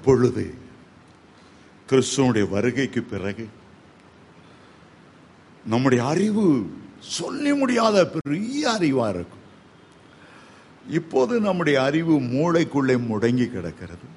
அப்பொழுது கிறிஸ்துவனுடைய வருகைக்கு பிறகு நம்முடைய அறிவு சொல்லி முடியாத பெரிய அறிவா இருக்கும் இப்போது நம்முடைய அறிவு மூளைக்குள்ளே முடங்கி கிடக்கிறது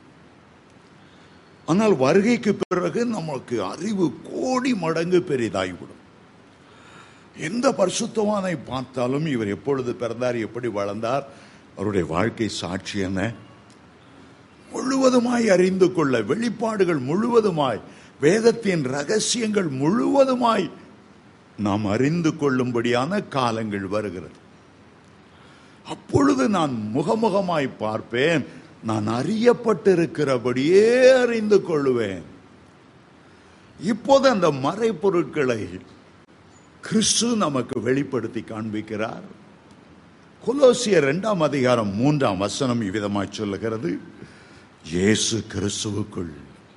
ஆனால் வருகைக்கு பிறகு நமக்கு அறிவு கோடி மடங்கு பெரிதாகிவிடும் எந்த பரிசுத்தவானை பார்த்தாலும் இவர் எப்பொழுது பிறந்தார் எப்படி வளர்ந்தார் அவருடைய வாழ்க்கை சாட்சி என்ன முழுவதுமாய் அறிந்து கொள்ள வெளிப்பாடுகள் முழுவதுமாய் வேதத்தின் ரகசியங்கள் முழுவதுமாய் நாம் அறிந்து கொள்ளும்படியான காலங்கள் வருகிறது அப்பொழுது நான் முகமுகமாய் பார்ப்பேன் நான் அறியப்பட்டிருக்கிறபடியே அறிந்து கொள்ளுவேன் இப்போது அந்த மறைப்பொருட்களை கிறிஸ்து நமக்கு வெளிப்படுத்தி காண்பிக்கிறார் கொலோசியர் இரண்டாம் அதிகாரம் மூன்றாம் வசனம் இவ்விதமாய் சொல்லுகிறது இயேசு கிறிஸ்துவுக்குள்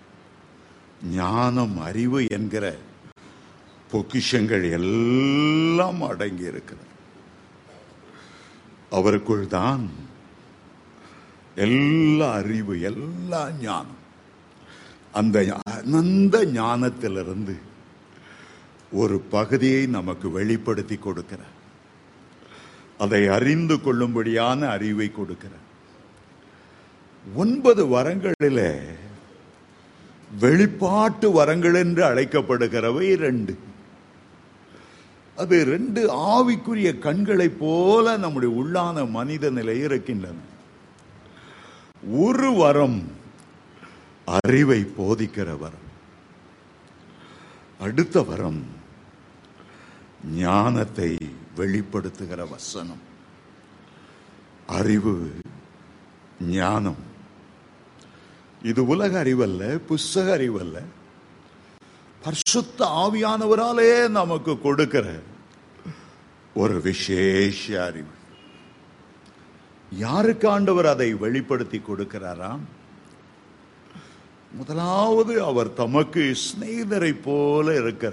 ஞானம் அறிவு என்கிற பொக்கிஷங்கள் எல்லாம் அடங்கி இருக்கிறது அவருக்குள் தான் எல்லா அறிவு எல்லா ஞானம் அந்த அனந்த ஞானத்திலிருந்து ஒரு பகுதியை நமக்கு வெளிப்படுத்தி கொடுக்கிறார் அதை அறிந்து கொள்ளும்படியான அறிவை கொடுக்கிறார் ஒன்பது வரங்களிலே வெளிப்பாட்டு வரங்கள் என்று அழைக்கப்படுகிறவை ரெண்டு அது ரெண்டு ஆவிக்குரிய கண்களைப் போல நம்முடைய உள்ளான மனித நிலை இருக்கின்றன ஒரு வரம் அறிவை போதிக்கிற வரம் அடுத்த வரம் ஞானத்தை வெளிப்படுத்துகிற வசனம் அறிவு ஞானம் இது உலக அறிவல்ல புஸ்தக அறிவல்ல பரிசுத்த ஆவியானவராலே நமக்கு கொடுக்கிற ஒரு விசேஷ அறிவு யாருக்கு ஆண்டவர் அதை வெளிப்படுத்தி கொடுக்கிறாராம் முதலாவது அவர் தமக்கு சிநேகிதரை போல இருக்கிற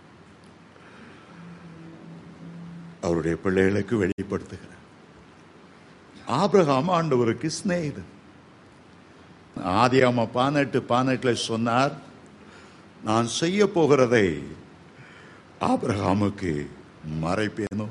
அவருடைய பிள்ளைகளுக்கு வெளிப்படுத்துகிறார் ஆபிரகாம் ஆண்டவருக்கு சிநேகிதன் ஆதியாம பானெட்டு பானெட்டுல சொன்னார் நான் செய்ய போகிறதை ஆபிரகாமுக்கு மறைப்பேனோ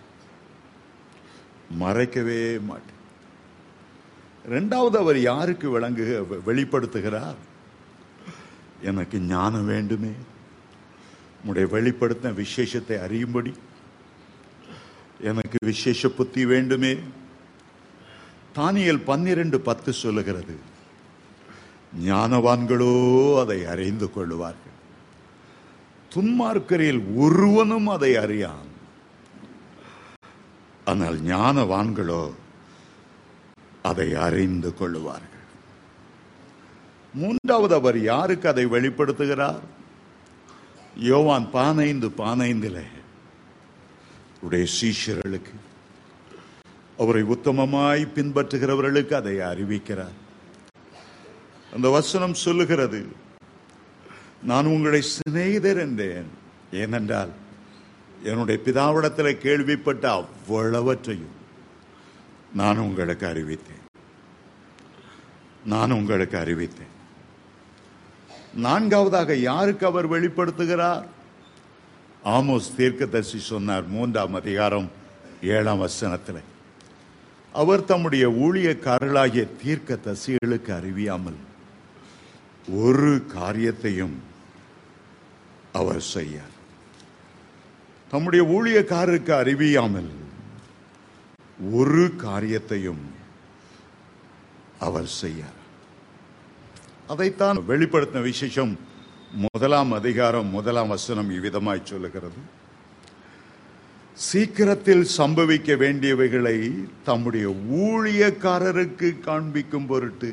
மறைக்கவே மாட்டேன் இரண்டாவது அவர் யாருக்கு விளங்கு வெளிப்படுத்துகிறார் எனக்கு ஞானம் வேண்டுமே உடைய வெளிப்படுத்தின விசேஷத்தை அறியும்படி எனக்கு விசேஷ புத்தி வேண்டுமே தானியல் பன்னிரண்டு பத்து சொல்லுகிறது ஞானவான்களோ அதை அறிந்து கொள்ளுவார்கள் துன்மார்க்கரில் ஒருவனும் அதை அறியான் ஆனால் ஞானவான்களோ அதை அறிந்து கொள்ளுவார்கள் மூன்றாவது அவர் யாருக்கு அதை வெளிப்படுத்துகிறார் யோவான் பானைந்து பானைந்திலே உடைய சீஷர்களுக்கு அவரை உத்தமமாய் பின்பற்றுகிறவர்களுக்கு அதை அறிவிக்கிறார் அந்த வசனம் சொல்லுகிறது நான் உங்களை சிநேகிதர் என்றேன் ஏனென்றால் என்னுடைய பிதாவிடத்தில் கேள்விப்பட்ட அவ்வளவற்றையும் நான் உங்களுக்கு அறிவித்தேன் நான் உங்களுக்கு அறிவித்தேன் நான்காவதாக யாருக்கு அவர் வெளிப்படுத்துகிறார் ஆமோஸ் தீர்க்கதரிசி சொன்னார் மூன்றாம் அதிகாரம் ஏழாம் வசனத்தில் அவர் தம்முடைய ஊழியக்காரர்களாகிய தீர்க்க தரிசிகளுக்கு அறிவியாமல் ஒரு காரியத்தையும் அவர் செய்யார் தம்முடைய ஊழியக்காரருக்கு அறிவியாமல் ஒரு காரியத்தையும் அவர் செய்யார் அதைத்தான் வெளிப்படுத்தின விசேஷம் முதலாம் அதிகாரம் முதலாம் வசனம் இவ்விதமாய் சொல்லுகிறது சீக்கிரத்தில் சம்பவிக்க வேண்டியவைகளை தம்முடைய ஊழியக்காரருக்கு காண்பிக்கும் பொருட்டு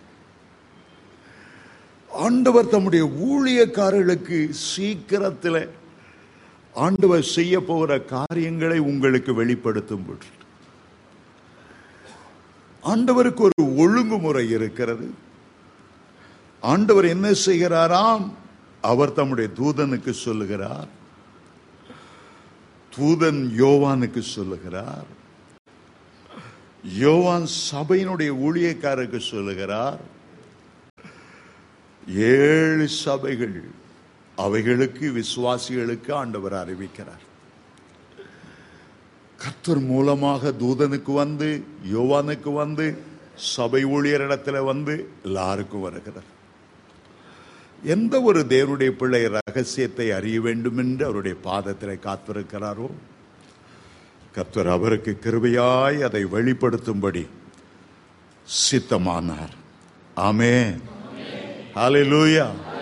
ஆண்டவர் தம்முடைய ஊழியக்காரர்களுக்கு சீக்கிரத்தில் ஆண்டவர் செய்ய போகிற காரியங்களை உங்களுக்கு வெளிப்படுத்தும் பொருட்டு ஆண்டவருக்கு ஒரு ஒழுங்குமுறை இருக்கிறது ஆண்டவர் என்ன செய்கிறாராம் அவர் தம்முடைய தூதனுக்கு சொல்லுகிறார் தூதன் யோவானுக்கு சொல்லுகிறார் யோவான் சபையினுடைய ஊழியக்காரருக்கு சொல்லுகிறார் ஏழு சபைகள் அவைகளுக்கு விசுவாசிகளுக்கு ஆண்டவர் அறிவிக்கிறார் கர்த்தர் மூலமாக தூதனுக்கு வந்து யோவானுக்கு வந்து சபை ஊழியரிடத்துல வந்து எல்லாருக்கும் வருகிறார் எந்த ஒரு தேவனுடைய பிள்ளை ரகசியத்தை அறிய வேண்டும் என்று அவருடைய பாதத்திலே காத்திருக்கிறாரோ கர்த்தர் அவருக்கு கிருபையாய் அதை வெளிப்படுத்தும்படி சித்தமானார் ஆமே ஹalleluya